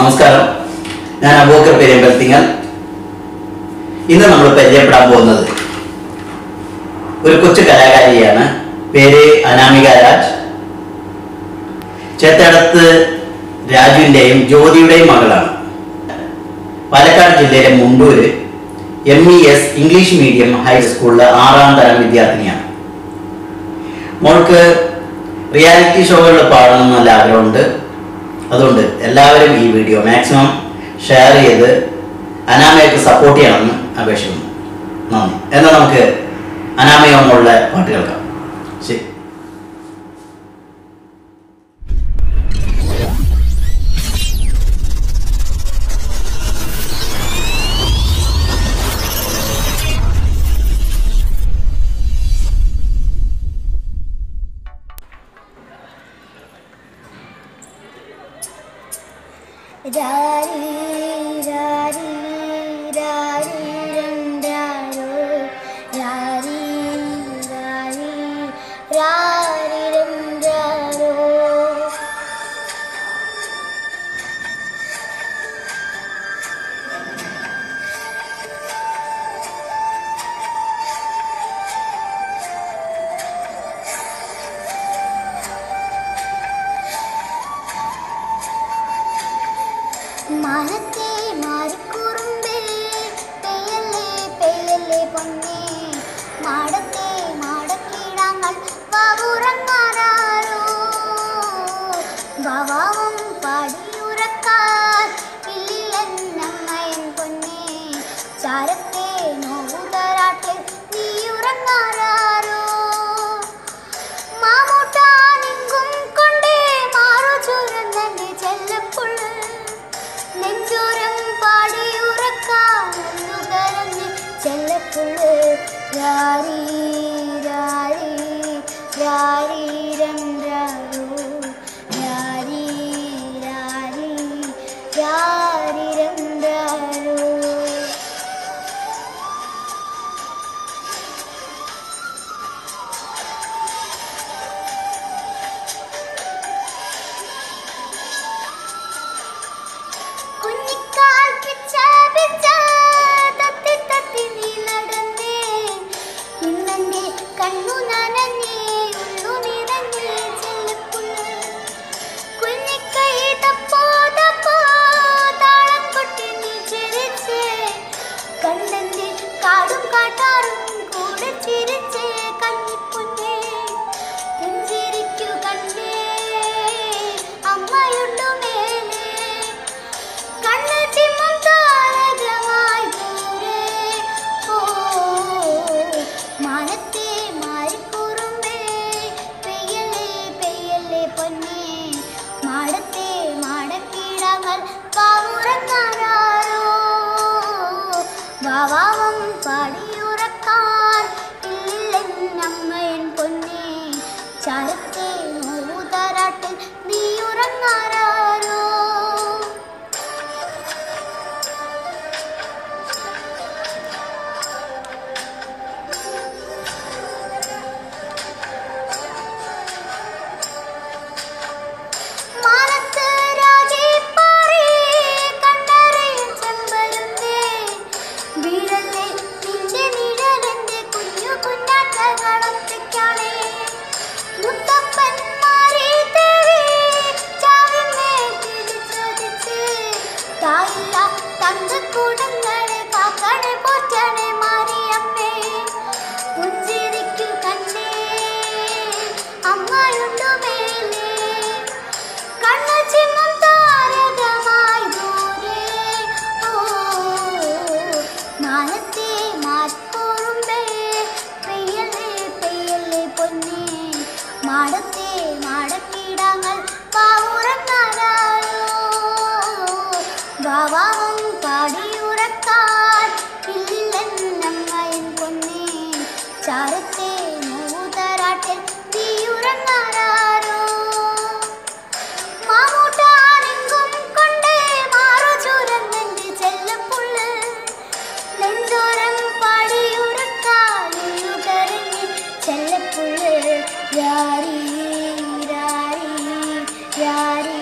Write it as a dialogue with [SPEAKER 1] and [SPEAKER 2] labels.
[SPEAKER 1] നമസ്കാരം ഞാൻ അബൂക്കർ പെരിയമ്പലത്തിങ്ങൽ ഇന്ന് നമ്മൾ പരിചയപ്പെടാൻ പോകുന്നത് ഒരു കൊച്ചു കലാകാരിയാണ് പേര് അനാമിക രാജ് ചേത്തടത്ത് രാജുവിൻ്റെയും ജ്യോതിയുടെയും മകളാണ് പാലക്കാട് ജില്ലയിലെ Mundur M E S English medium ഹൈസ്കൂളിലെ ആറാം തരം വിദ്യാർത്ഥിനിയാണ് മോൾക്ക് റിയാലിറ്റി ഷോകളിൽ പാടണം നല്ല ആഗ്രഹമുണ്ട് അതുകൊണ്ട് എല്ലാവരും ഈ വീഡിയോ മാക്സിമം ഷെയർ ചെയ്ത് അനാമയൊക്കെ സപ്പോർട്ട് ചെയ്യണമെന്ന് അപേക്ഷിക്കുന്നു നന്ദി എന്നാൽ നമുക്ക് അനാമയോമുള്ള പാട്ട് കേൾക്കാം ശരി
[SPEAKER 2] രാരി രാരി രാരി രണ്ടാരോ രാരി രാരി രാരി രണ്ടാരോ മാനത്തെ മാറിക്കുറുമ്പേ പെയ്യല്ലേ പെയ്യല്ലേ പൊന്നേ മാടത്തെ മാടക്കിടാങ്ങൾ വാവുറങ്ങാറാരോ വാവാവും പാടിയുറക്കാൻ ഇല്ലെന്നമ്മയൻ പൊന്നേ ചാരത്തെ നോവുതരാട്ടിൽ നീ ഉറങ്ങാറാരോ മാമൂട്ടാനെങ്കും കൊണ്ടേ മാറു ചുരന്നെ ചെല്ലപ്പുള്ള് നെഞ്ചോരം പാടിയുറക്കാനൊന്നു കരഞ്ഞ് ചെല്ലപ്പുള്ള് രാരി രാരി രാരി രണ്ടാരോ രാരി രാരി രാരി രണ്ടാരോ കുഞ്ഞിക്കാൽ പിച്ച പിച്ച തത്തി തത്തി നീ നടന്നേ ഇന്നെന്റെ കണ്ണു നനഞ്ഞേ ഉള്ളു നിറഞ്ഞേ ചെല്ലപ്പുള്ള് കുഞ്ഞിക്കൈ തപ്പോ തപ്പോ താളം കൊട്ടി നീ ചിരിച്ചേ കണ്ണന്റെ കാടും കാട്ടാറും കൂടെ ചിരിച്ചേ കണ്ണിപ്പൊന്നേ പുഞ്ചിരിക്കു കണ്ടേ അമ്മയുണ്ടു മേലേ കണ്ണ് ചിമ്മും താരകമായി ദൂരെ ഓ മാനത്തെ മാറിക്കുറുമ്പേ പെയ്യല്ലേ പെയ്യല്ലേ പൊന്നേ മാടത്തെ മാടക്കീടങ്ങൾ പാവുറങ്ങാരോ വാവാവം പാടിയുറക്കാൻ ഇല്ലെന്നമ്മയൻ പൊന്നേ ചരത്തെ നോവുതരാട്ടിൽ നീ ഉറങ്ങാരോ മാനത്ത് രാജീപ്പാറേ കണ്ണറിയും ചെമ്പരുന്തേ വീരല്ലേ നിന്റെ നിഴലെന്റെ കുഞ്ഞു കുഞ്ഞാറ്റകളൊറ്റയ്ക്കാണേ മുത്തപ്പന്മാരെ തേവി ചാവിന്മേൽ തിരിച്ചതിച്ച് തായില്ല തങ്കക്കൂടങ്ങളെ കാക്കണെ പോറ്റണെ മാറിയമ്മേ പുഞ്ചിരിക്കു കണ്ണേ അമ്മയുണ്ടു മേലേ കണ്ണു ചിമ്മും താരകമായി ദൂരെ ഓ മാനത്തെ മാറ്റോറുമ്പേ പെയ്യല്ലേ പെയ്യല്ലേ പൊന്നേ മാടത്തെ മാടക്കീടങ്ങൾ പാവുറങ്ങാരായോ വാവാവും പാടിയുറക്കാൻ ഇല്ലെന്നമ്മയൻ പൊന്നേ ചാരത്തെ നോവുതരാട്ടിൽ തീയുറങ്ങാരോ മാമൂട്ടാനെങ്കും കൊണ്ടേ മാറു ചുരന്നെന്റെ ചെല്ലപ്പുള്ള് നെഞ്ചോരം പാടിയുറക്കാനു കരഞ്ഞ് ചെല്ലപ്പുള്ള് രാരി രാരി രാരി